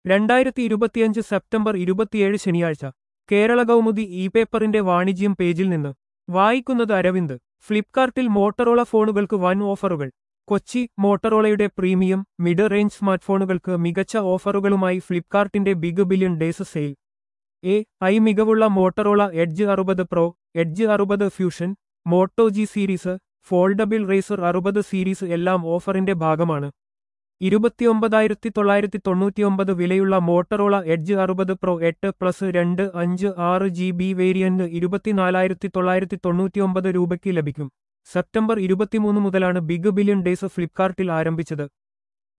രണ്ടായിരത്തി ഇരുപത്തിയഞ്ച് സെപ്റ്റംബർ ഇരുപത്തിയേഴ് ശനിയാഴ്ച കേരള കൗമുദി ഇ പേപ്പറിന്റെ വാണിജ്യം പേജിൽ നിന്ന് വായിക്കുന്നത് അരവിന്ദ് ഫ്ലിപ്കാർട്ടിൽ മോട്ടറോള ഫോണുകൾക്ക് വൻ ഓഫറുകൾ കൊച്ചി മോട്ടറോളയുടെ പ്രീമിയം മിഡ് റേഞ്ച് സ്മാർട്ട്ഫോണുകൾക്ക് മികച്ച ഓഫറുകളുമായി ഫ്ലിപ്കാർട്ടിന്റെ Big Billion Days sale A I മികവുള്ള മോട്ടറോള എഡ്ജ് അറുപത് പ്രോ എഡ്ജ് അറുപത് Fusion Moto G series foldable Razr അറുപത് സീരീസ് എല്ലാം ഓഫറിന്റെ ഭാഗമാണ് ഇരുപത്തിയൊമ്പതായിരത്തി തൊള്ളായിരത്തി തൊണ്ണൂറ്റിയൊമ്പത് വിലയുള്ള മോട്ടറോള എഡ്ജ് അറുപത് പ്രോ എട്ട് പ്ലസ് രണ്ട് അഞ്ച് ആറ് ജി ബി വേരിയന്റ് ഇരുപത്തിനാലായിരത്തി തൊള്ളായിരത്തി തൊണ്ണൂറ്റിയൊമ്പത് രൂപയ്ക്ക് ലഭിക്കും സെപ്റ്റംബർ ഇരുപത്തിമൂന്ന് മുതലാണ് ബിഗ് ബില്യൺ ഡേയ്സ് ഫ്ലിപ്കാർട്ടിൽ ആരംഭിച്ചത്